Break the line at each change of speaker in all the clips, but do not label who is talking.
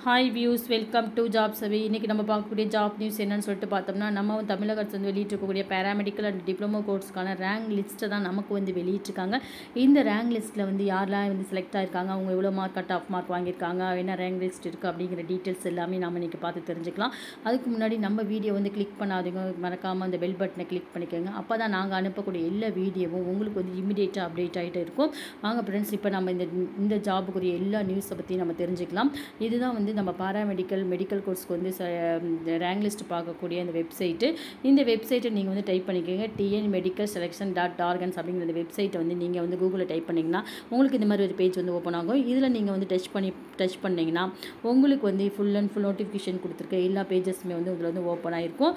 hi views welcome to job சவி இன்றைக்கி நம்ம பார்க்கக்கூடிய ஜாப் நியூஸ் என்னன்னு சொல்லிட்டு பார்த்தோம்னா நம்ம வந்து தமிழக அரசு வந்து வெளியிட்டிருக்கக்கூடிய பேராமெடிக்கல் அண்ட் டிப்ளமோ கோர்ஸ்க்கான ரேங்க் லிஸ்ட்டை தான் நமக்கு வந்து வெளியிட்டிருக்காங்க இந்த ரேங்க் லிஸ்ட்டில் வந்து யாரெல்லாம் வந்து செலக்ட் ஆயிருக்காங்க அவங்க எவ்வளோ மார்க் கட் ஆஃப் மார்க் வாங்கியிருக்காங்க என்ன ரேங்க் லிஸ்ட் இருக்குது அப்படிங்கிற டீட்டெயில்ஸ் எல்லாமே நம்ம இன்றைக்கி பார்த்து தெரிஞ்சுக்கலாம் அதுக்கு முன்னாடி நம்ம வீடியோ வந்து கிளிக் பண்ணாதீங்க மறக்காமல் அந்த பெல் பட்டனை கிளிக் பண்ணிக்கோங்க அப்போ தான் நாங்கள் அனுப்பக்கூடிய எல்லா வீடியோவும் உங்களுக்கு வந்து இமிடியேட்டாக அப்டேட் ஆகிட்டு இருக்கும் வாங்க ஃப்ரெண்ட்ஸ் இப்போ நம்ம இந்த இந்த ஜாபுக்குரிய எல்லா நியூஸை பற்றி நம்ம தெரிஞ்சுக்கலாம் இதுதான் வந்து நம்ம பாராமெடிக்கல் மெடிக்கல் கோர்ஸ்க்கு வந்து ரேங்க் லிஸ்ட் பார்க்கக்கூடிய அந்த வெப்சைட்டு இந்த வெப்சைட்டை நீங்கள் வந்து டைப் பண்ணிக்கோங்க TN medical selection dot orgs அப்படிங்கிற அந்த வெப்சைட்டை வந்து நீங்கள் வந்து கூகுளில் டைப் பண்ணிங்கன்னா உங்களுக்கு இந்த மாதிரி ஒரு பேஜ் வந்து ஓப்பன் ஆகும் இதில் நீங்கள் வந்து டச் பண்ணி டச் பண்ணிங்கன்னா உங்களுக்கு வந்து ஃபுல் அண்ட் ஃபுல் நோட்டிஃபிகேஷன் கொடுத்துருக்க எல்லா பேஜஸுமே வந்து இதில் வந்து ஓப்பன் ஆகிருக்கும்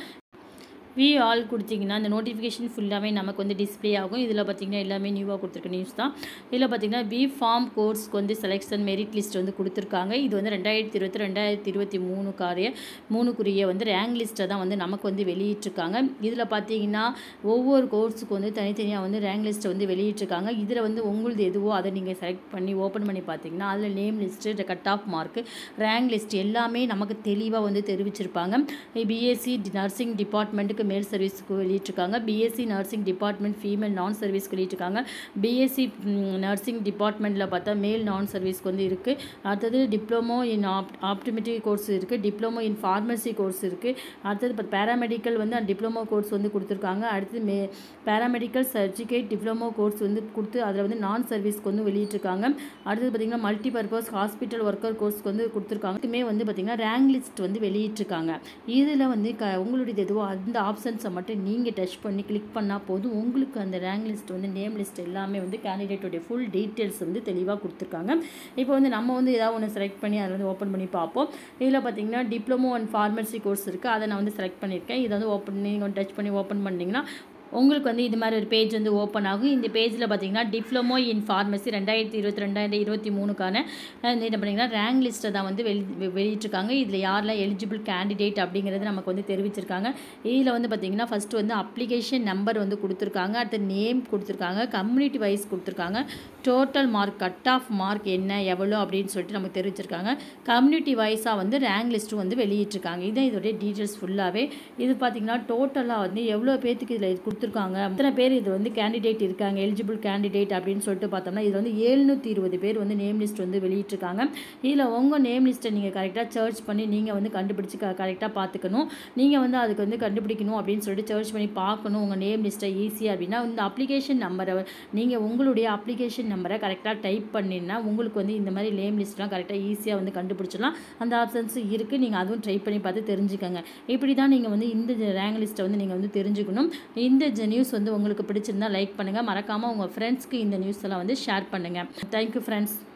வி ஆல் கொடுத்தீங்கன்னா அந்த நோட்டிஃபிகேஷன் ஃபுல்லாகவே நமக்கு வந்து டிஸ்ப்ளே ஆகும் இதில் பார்த்தீங்கன்னா எல்லாமே நியூவாக கொடுத்துருக்க நியூஸ் தான் இதில் பார்த்தீங்கன்னா வி ஃபார்ம் கோர்ஸ்க்கு வந்து செலெக்ஷன் மெரிட் லிஸ்ட் வந்து கொடுத்துருக்காங்க இது வந்து ரெண்டாயிரத்தி இருபத்தி ரெண்டாயிரத்தி இருபத்தி மூணுக்காரிய மூணுக்குரிய வந்து ரேங்க் லிஸ்ட்டை தான் வந்து நமக்கு வந்து வெளியிட்டிருக்காங்க இதில் பார்த்தீங்கன்னா ஒவ்வொரு கோர்ஸுக்கு வந்து தனித்தனியாக வந்து ரேங்க் லிஸ்ட்டை வந்து வெளியிட்டிருக்காங்க இதில் வந்து உங்களுது எதுவோ அதை நீங்கள் செலக்ட் பண்ணி ஓப்பன் பண்ணி பார்த்தீங்கன்னா அதில் name list cut off mark rank list எல்லாமே நமக்கு தெளிவாக வந்து தெரிவிச்சிருப்பாங்க பிஎஸ்சி நர்சிங் டிபார்ட்மெண்ட்டுக்கு மேல் சர்வீஸ்க்கு வெளியிட்டிருக்காங்க பிஎஸ்சி நர்சிங் டிபார்ட்மெண்ட் ஃபீமேல் நான் சர்வீஸ்க்கு வெளியிட்டிருக்காங்க பிஎஸ்சி நர்சிங் டிபார்ட்மெண்ட்டில் பார்த்தா மேல் நான் சர்வீஸ்க்கு வந்து இருக்குது அடுத்தது diploma in op optometric course இருக்குது டிப்ளமோ இன் ஃபார்மசி கோர்ஸ் இருக்குது அடுத்தது இப்போ பேராமெடிக்கல் வந்து டிப்ளமோ கோர்ஸ் வந்து கொடுத்துருக்காங்க அடுத்தது மே பேராமெடிக்கல் சர்டிஃபிகேட் டிப்ளமோ கோர்ஸ் வந்து கொடுத்து அதில் வந்து நான் சர்வீஸ்க்கு வந்து வெளியிட்டிருக்காங்க அடுத்தது பார்த்திங்கன்னா மல்டி பர்பஸ் ஹாஸ்பிட்டல் ஒர்க்கர் கோர்ஸ்க்கு வந்து கொடுத்துருக்காங்க இதுமே வந்து பார்த்திங்கன்னா ரேங்க் லிஸ்ட் வந்து வெளியிட்டிருக்காங்க இதில் வந்து க உங்களுடைய எதுவோ அந்த ஆப்ஷன்ஸை மட்டும் நீங்கள் டச் பண்ணி கிளிக் பண்ணால் போதும் உங்களுக்கு அந்த ரேங்க் லிஸ்ட் வந்து நேம் லிஸ்ட் எல்லாமே வந்து கேண்டிடேட்டோடைய ஃபுல் டீட்டெயில்ஸ் வந்து தெளிவாக கொடுத்துருக்காங்க இப்போ வந்து நம்ம வந்து ஏதாவது ஒன்று செலக்ட் பண்ணி அதை வந்து ஓப்பன் பண்ணி பார்ப்போம் இதில் பார்த்தீங்கன்னா டிப்ளமோ அண்ட் ஃபார்மசி கோர்ஸ் இருக்குது அதை நான் வந்து செலக்ட் பண்ணியிருக்கேன் இதை வந்து ஓப்பன் நீங்கள் டச் பண்ணி ஓப்பன் பண்ணிங்கன்னா உங்களுக்கு வந்து இது மாதிரி ஒரு பேஜ் வந்து ஓப்பன் ஆகும் இந்த பேஜில் பார்த்தீங்கன்னா டிப்ளமோ இன் ஃபார்மசி ரெண்டாயிரத்தி இருபத்தி ரெண்டாயிரத்தி இருபத்தி மூணுக்கான என்ன பண்ணிங்கன்னா ரேங்க் லிஸ்ட்டை தான் வந்து வெளி வெளியிட்டிருக்காங்க இதில் யாரெல்லாம் எலிஜிபிள் கேண்டிடேட் அப்படிங்கிறது நமக்கு வந்து தெரிவிச்சிருக்காங்க இதில் வந்து பார்த்திங்கன்னா ஃபஸ்ட்டு வந்து அப்ளிகேஷன் நம்பர் வந்து கொடுத்துருக்காங்க அடுத்து நேம் கொடுத்துருக்காங்க கம்யூனிட்டி வைஸ் கொடுத்துருக்காங்க total mark cut off mark என்ன எவ்வளோ அப்படின்னு சொல்லிட்டு நமக்கு தெரிவிச்சிருக்காங்க கம்யூனிட்டி வைஸாக வந்து ரேங்க் லிஸ்ட்டும் வந்து வெளியிட்டிருக்காங்க இதான் இதோடைய டீட்டெயில்ஸ் ஃபுல்லாகவே இது பார்த்திங்கன்னா டோட்டலாக வந்து எவ்வளோ பேத்துக்கு இதில் கொடுத்துருக்காங்க அத்தனை பேர் இது வந்து கேண்டிடேட் இருக்காங்க எலிஜிபிள் கேண்டிடேட் அப்படின்னு சொல்லிட்டு பார்த்தோம்னா இது வந்து எழுநூற்றி இருபது பேர் வந்து நேம் லிஸ்ட் வந்து வெளியிட்டிருக்காங்க இதில் உங்கள் நேம் லிஸ்ட்டை நீங்கள் கரெக்டாக சர்ச் பண்ணி நீங்கள் வந்து கண்டுபிடிச்சி க கரெக்டாக பார்த்துக்கணும் நீங்கள் வந்து அதுக்கு வந்து கண்டுபிடிக்கணும் அப்படின்னு சொல்லிட்டு சர்ச் பண்ணி பார்க்கணும் உங்கள் நேம் லிஸ்ட்டை ஈஸியாக அப்படின்னா இந்த அப்ளிகேஷன் நம்பரை நீங்கள் உங்களுடைய அப்ளிகேஷன் நம்பரை கரெக்டாக டைப் பண்ணினா உங்களுக்கு வந்து இந்த மாதிரி நேம் லிஸ்ட்லாம் கரெக்டாக ஈஸியாக வந்து கண்டுபிடிச்சிடலாம் அந்த ஆப்ஷன்ஸ் இருக்குது நீங்கள் அதுவும் ட்ரை பண்ணி பார்த்து தெரிஞ்சுக்கோங்க இப்படி தான் நீங்கள் வந்து இந்த ரேங்க் லிஸ்ட்டை வந்து நீங்கள் வந்து தெரிஞ்சுக்கணும் இந்த நியூஸ் வந்து உங்களுக்கு பிடிச்சிருந்தா லைக் பண்ணுங்கள் மறக்காமல் உங்கள் ஃப்ரெண்ட்ஸ்க்கு இந்த நியூஸ் எல்லாம் வந்து ஷேர் பண்ணுங்கள் தேங்க்யூ ஃப்ரெண்ட்ஸ்